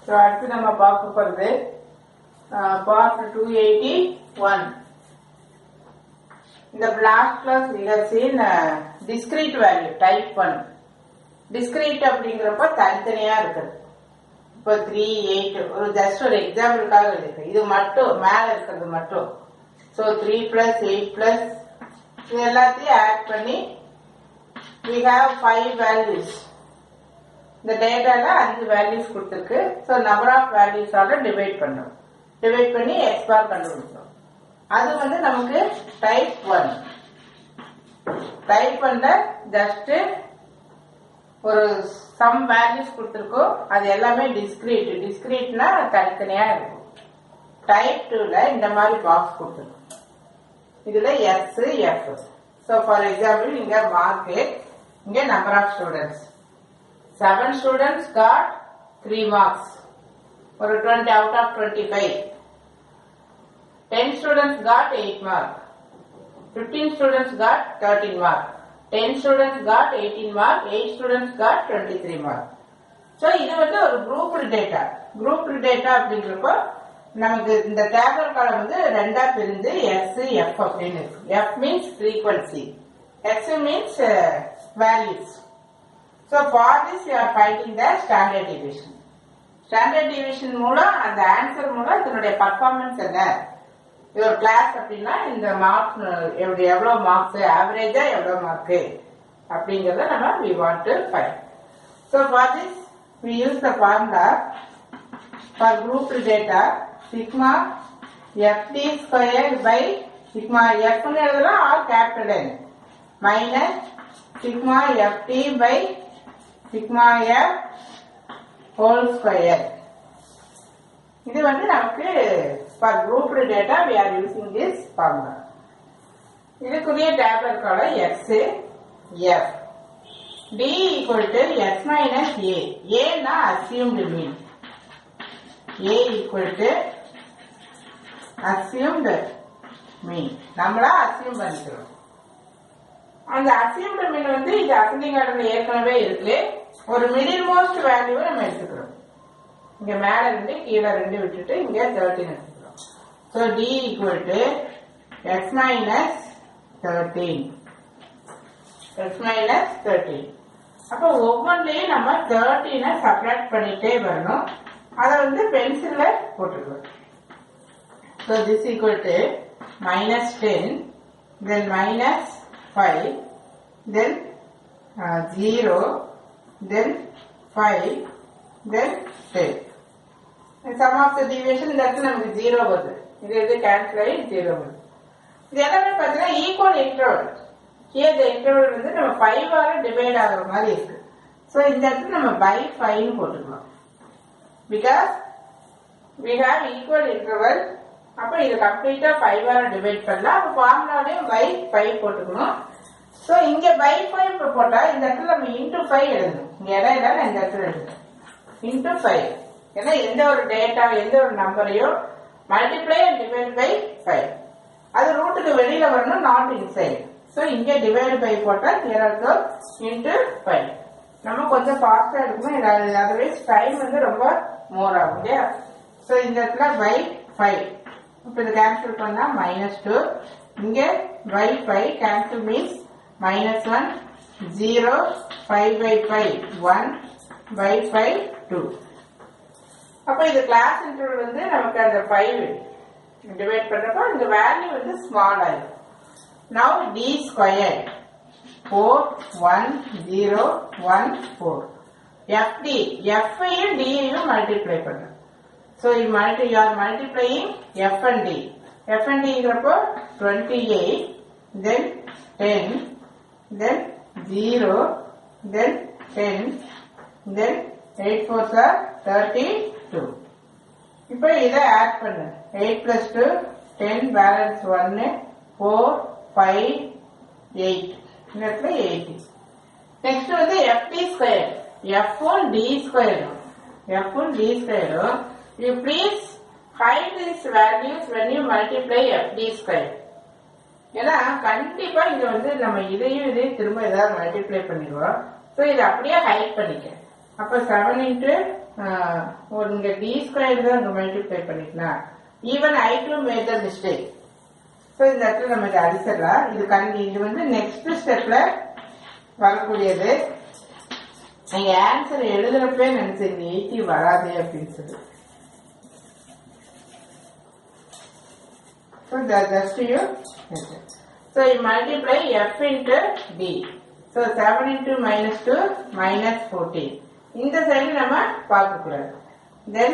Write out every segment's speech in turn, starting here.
So அடுத்து நம்ம பார்க்க போகிறது பார்ட் டூ எயிட்டி ஒன் இந்த பிளாக் கிளாஸ் விகசின் discrete value type one discrete அப்படிங்கிறப்ப தனித்தனியா இருக்குது இப்போ த்ரீ எயிட் ஒரு ஜஸ்ட் ஒரு எக்ஸாம்பிளுக்காக இருக்கு இது மட்டும் மேல இருக்கிறது மட்டும் so three plus eight plus இது எல்லாத்தையும் ஆட் பண்ணி we have ஃபைவ் வேல்யூஸ் இந்த டேட்டால அஞ்சு வேல்யூஸ் கொடுத்துருக்கு ஸோ நம்பர் ஆஃப் வேல்யூஸால டிவைட் பண்ணோம் டிவைட் பண்ணி எக்ஸ் பார் கண்டுபிடிச்சோம் அது வந்து நமக்கு டைப் ஒன் டைப் பண்ண ஜஸ்ட் ஒரு சம் வேல்யூஸ் கொடுத்துருக்கோம் அது எல்லாமே டிஸ்கிரீட் டிஸ்கிரீட்னா தனித்தனியா இருக்கும் டைப் டூல இந்த மாதிரி பாக்ஸ் கொடுத்துருக்கோம் இதுல S F so for example இங்க மார்க் இங்க number of students seven students got three marks ஒரு twenty out of twenty five ten students got eight mark fifteen students got thirteen mark ten students got eighteen mark eight students got twenty three mark so இது வந்து ஒரு group data group data அப்படிங்கிறப்போ நமக்கு இந்த table காலம் வந்து ரெண்டா பிரிந்து எஸ் எஃப் அப்படின்னு இருக்கு F means frequency X means values so for this you are finding the standard division standard division மூலம் அந்த ஆன்சர் மூலம் இதனுடைய பர்ஃபார்மன்ஸ் என்ன ஒரு கிளாஸ் அப்படின்னா இந்த மார்க்ஸ் எப்படி எவ்வளவு மார்க்ஸ் ஆவரேஜா எவ்வளவு மார்க் அப்படிங்கறத நம்ம we want to find so for this we use the formula for group data sigma FD square by sigma எஃப்னு எழுதலாம் or capital N minus sigma FD by sigma F whole square இது வந்து நமக்கு for group data we are using this formula இதுக்குரிய டேப்லெட் கால X F D equal to X minus A ஏன்னா assumed mean A equal to assumed mean நம்மளா assume பண்ணிக்கிறோம் அந்த அசியூம்டு மீன் வந்து இது அசண்டிங் ஆர்டர்ல ஏற்கனவே இருக்கு ஒரு மிடில் மோஸ்ட் வேல்யூவை நம்ம எடுத்துக்கிறோம் இங்க மேல ரெண்டு கீழே ரெண்டு விட்டுட்டு இங்க தேர்ட்டின் எடுத்துக்கிறோம் so D equal to X minus thirteen X minus thirteen அப்போ ஒவ்வொன்றையும் நம்ம தேர்ட்டீனை சப்ராக்ட் பண்ணிட்டே வரணும் அதை வந்து பென்சில்ல போட்டுக்கலாம் so this equal to minus ten then minus five then zero then five then ten sum of the deviation இந்த இடத்துல நமக்கு ஜீரோ வருது இது இது கேன்சல் ஆகி ஜீரோ வருது இது எல்லாமே பார்த்தீங்கன்னா equal interval here the interval வந்து நம்ம ஃபைவ் ஆக டிவைட் ஆகுற மாதிரி இருக்கு ஸோ இந்த இடத்துல நம்ம பை ஃபைவ்னு போட்டுக்கலாம் because we have equal interval அப்போ இது கம்ப்ளீட்டா ஃபைவ் ஆக டிவைட் பண்ணலாம் அப்போ ஃபார்முலாலையும் பை ஃபைவ் போட்டுக்கணும் ஸோ இங்க பை ஃபைவ் போட்டா இந்த இடத்துல நம்ம இன்டூ ஃபைவ் எழுதணும் இங்க இடம் இல்லை நான் இந்த இடத்துல எழுதணும் இன்டூ ஃபைவ் ஏன்னா எந்த ஒரு டேட்டா எந்த ஒரு நம்பரையும் multiply and divide by five அது ரூட்டுக்கு வெளியில வரணும் நாட் இன்சைட் ஸோ இங்க டிவைட் பை போட்டா ஹியர் ஆல்சோ இன்டூ ஃபைவ் நம்ம கொஞ்சம் ஃபாஸ்டா இருக்கணும் அதர்வைஸ் டைம் வந்து ரொம்ப மோர் ஆகும் இல்லையா ஸோ இந்த இடத்துல பை ஃபைவ் இப்போ இது கேன்சல் பண்ணா மைனஸ் டூ இங்க by five cancel means minus one zero five by five one by five two அப்போ இது கிளாஸ் இன்டர்வல் வந்து நமக்கு அந்த ஃபைவ் டிவைட் பண்றப்போ இந்த வேல்யூ வந்து ஸ்மால் ஆயிடும் now D square four one zero one four FD எஃப்ஐயும் டியையும் மல்டிப்ளை பண்ணும் so you multi you are multiplying F and D F and டிங்கிறப்போ twenty eight then ten then zero then ten then eight four சார் thirty two இப்போ இதை add பண்ணு eight plus two ten balance ஒன்னு four five eight இந்த இடத்துல eighty next வந்து FD square F one D ஸ்கொயரும் F one D ஸ்கொயரும் you please hide this values when you multiply FD square ஏன்னா கண்டிப்பா இங்க வந்து நம்ம இதையும் இதையும் திரும்ப ஏதாவது மல்டிப்ளை பண்ணிடுவோம் ஸோ இதை அப்படியே ஹைட் பண்ணிக்க அப்ப செவன் இன்ட்டு ஒரு இங்க டி ஸ்கொயர் தான் இங்க மல்டிப்ளை பண்ணிக்கலாம் even I too made the mistake so இந்த இடத்துல நம்ம இதை அடிச்சிடலாம் இது கண்டி இது வந்து நெக்ஸ்ட் ஸ்டெப்ல வரக்கூடியது நீங்க ஆன்சர் எழுதுறப்பே நினைச்சீங்க எயிட்டி வராது அப்படின்னு சொல்லி So that just you enter. So you multiply f into d. So 7 into minus 2 minus 14. இந்த சைடு நம்ம பார்க்க கூடாது then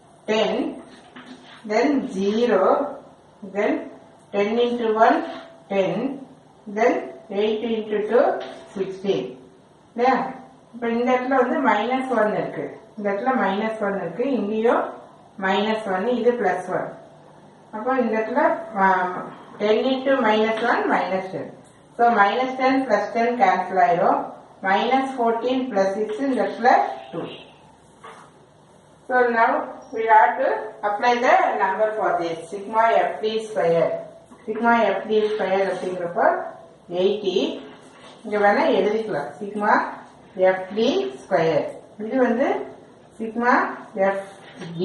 10 then 0 then 10 into 1 10 then 8 into 2 16 இல்லையா இப்போ இந்த இடத்துல வந்து மைனஸ் ஒன் இருக்கு இந்த இடத்துல மைனஸ் ஒன் இருக்கு இங்கேயும் மைனஸ் ஒன் இது பிளஸ் ஒன் அப்போ இந்த இடத்துல ten into minus one minus ten so minus ten plus ten cancel ஆயிரும் மைனஸ் ஃபோர்டீன் பிளஸ் சிக்ஸ் இந்த இடத்துல two so now we have to apply the number for this sigma fd square sigma fd square அப்படிங்கிறப்போ eighty இங்க வேணா எழுதிக்கலாம் sigma fd square இது வந்து sigma fd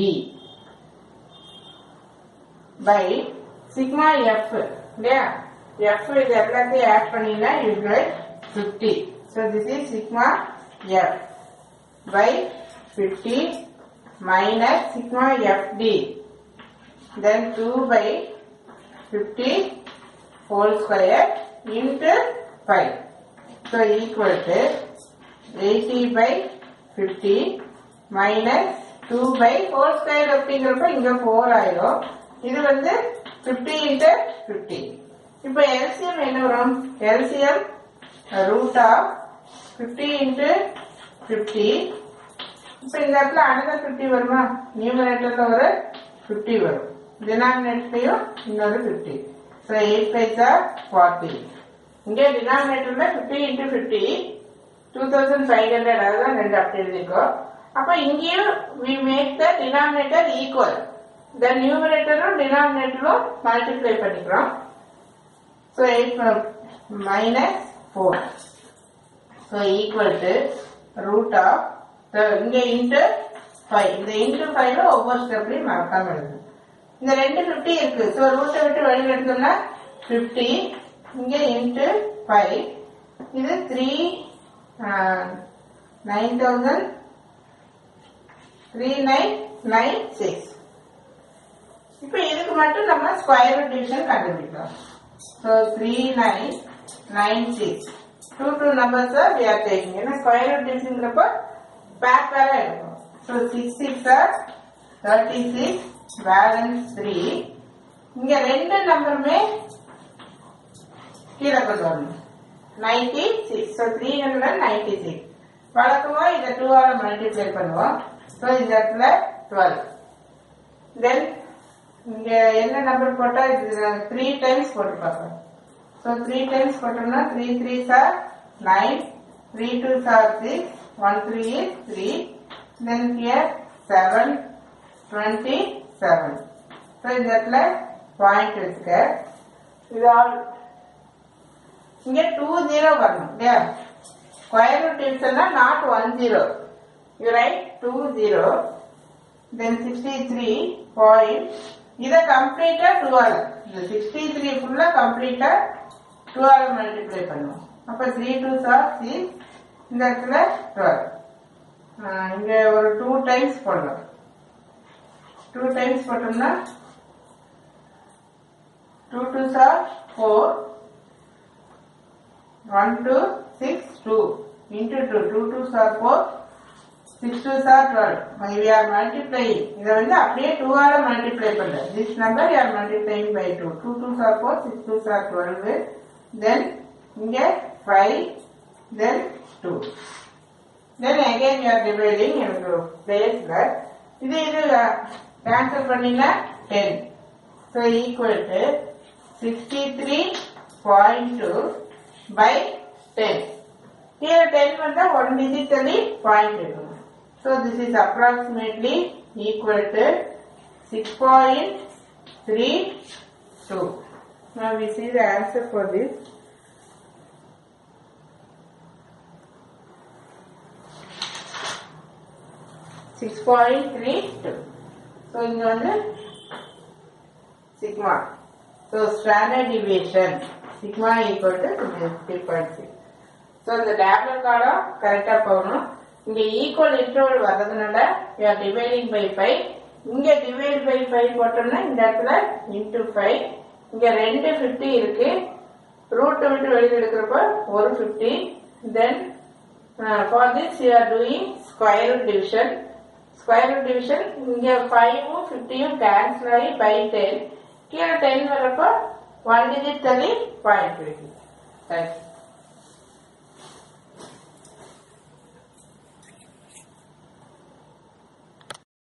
by sigma F இல்லையா எஃப் இது எல்லாத்தையும் ஆட் பண்ணீங்கன்னா you get fifty so this is sigma F by fifty minus sigma FD then two by fifty whole square into five so equal to eighty by fifty minus two by whole square அப்படிங்கிறப்ப இங்க four ஆயிரும் இது வந்து fifty into fifty இப்போ LCM என்ன வரும் LCM root of fifty into fifty இப்போ இந்த இடத்துல அனதர் ஃபிஃப்டி வருமா நியூமரேட்டர்ல ஒரு ஃபிஃப்டி வரும் டினாமினேட்டர்லையும் இன்னொரு fifty so eight five are forty இங்கே டினாமினேட்டர்ல fifty into fifty two thousand five hundred அதுதான் ரெண்டு அப்படி எழுதிக்கோ அப்போ இங்கேயும் we make the denominator equal the நியூமரேட்டரும் டினாமினேட்டரும் மல்டிப்ளை பண்ணிக்கிறோம் so eight minus four so equal to root of இங்க இன்ட்டு ஃபைவ் இந்த இன்ட்டு ஃபைவ்ல ஒவ்வொரு ஸ்டெப்லையும் மறக்காம எழுது இந்த ரெண்டு ஃபிஃப்டி இருக்கு ஸோ ரூட்டை விட்டு வெளியில் எடுத்தோம்னா ஃபிஃப்டி இங்க இன்ட்டு ஃபைவ் இது three nine thousand three nine nine six இப்போ இதுக்கு மட்டும் நம்ம ஸ்கொயர் ரூட் டிவிஷன் கண்டுபிடிக்கலாம் so three nine nine six two two numbers we are taking ஏன்னா ஸ்கொயர் ரூட் டிவிஷன்ங்கிறப்ப பேக் பேரா இருக்கும் so six six are thirty six balance three இங்க ரெண்டு நம்பருமே கீழே கொண்டு வரணும் ninety six so three hundred ninety six வழக்கமா இதை டூ ஆர் மல்டிப்ளை பண்ணுவோம் ஸோ இந்த இடத்துல டுவெல் தென் இங்க என்ன நம்பர் போட்டா இது த்ரீ டைம்ஸ் போட்டு பார்ப்போம் ஸோ த்ரீ டைம்ஸ் போட்டோம்னா த்ரீ த்ரீ சார் நைன் த்ரீ டூ சார் six one three is three then here seven twenty seven so இந்த இடத்துல பாயிண்ட் வச்சுக்க இது ஆல் இங்க டூ ஜீரோ வரணும் இல்லையா ஸ்கொயர் ரூட் டிவிஷன்னா not one zero you write two zero then sixty three point இதை கம்ப்ளீட்டா டூவால் இந்த சிக்ஸ்டி த்ரீ ஃபுல்லா கம்ப்ளீட்டா டூவால் மல்டிப்ளை பண்ணுவோம் அப்ப த்ரீ டூ சார் சிக்ஸ் இந்த இடத்துல டுவெல் இங்க ஒரு டூ டைம்ஸ் போடலாம் டூ டைம்ஸ் போட்டோம்னா two two are four one two six two into two two two are four six two are twelve we are multiplying இதை வந்து அப்படியே டூ ஆல மல்டிப்ளை பண்ணல this number you are multiplying by two two two are four six two are twelve then இங்க five then two then again you are dividing எனக்கு பிளேஸ்ல இது இது கேன்சல் பண்ணீங்கன்னா ten so equal to sixty three point two by ten Here 10 வந்தா one digitally point இருக்கும். So this is approximately equal to 6.32. Now we see the answer for this. Six point three two so இங்க வந்து sigma so standard deviation sigma equal to three point six so இந்த tablet கார்டும் கரெக்டாக போகணும் இங்க equal interval வர்றதுனால you are dividing by five இங்க divide by five போட்டோம்னா இந்த இடத்துல இன்டூ ஃபைவ் இங்க ரெண்டு ஃபிஃப்டி இருக்கு ரூட் விட்டு வெளியில் எடுக்கிறப்ப ஒரு fifty then for this you are doing square division square root division இங்க ஃபைவும் ஃபிஃப்டியும் கேன்சல் ஆகி பை டென் கீழே டென் வரப்போ ஒன் டிஜிட் தள்ளி பாயிண்ட் கிடைக்கும் தேங்க்யூ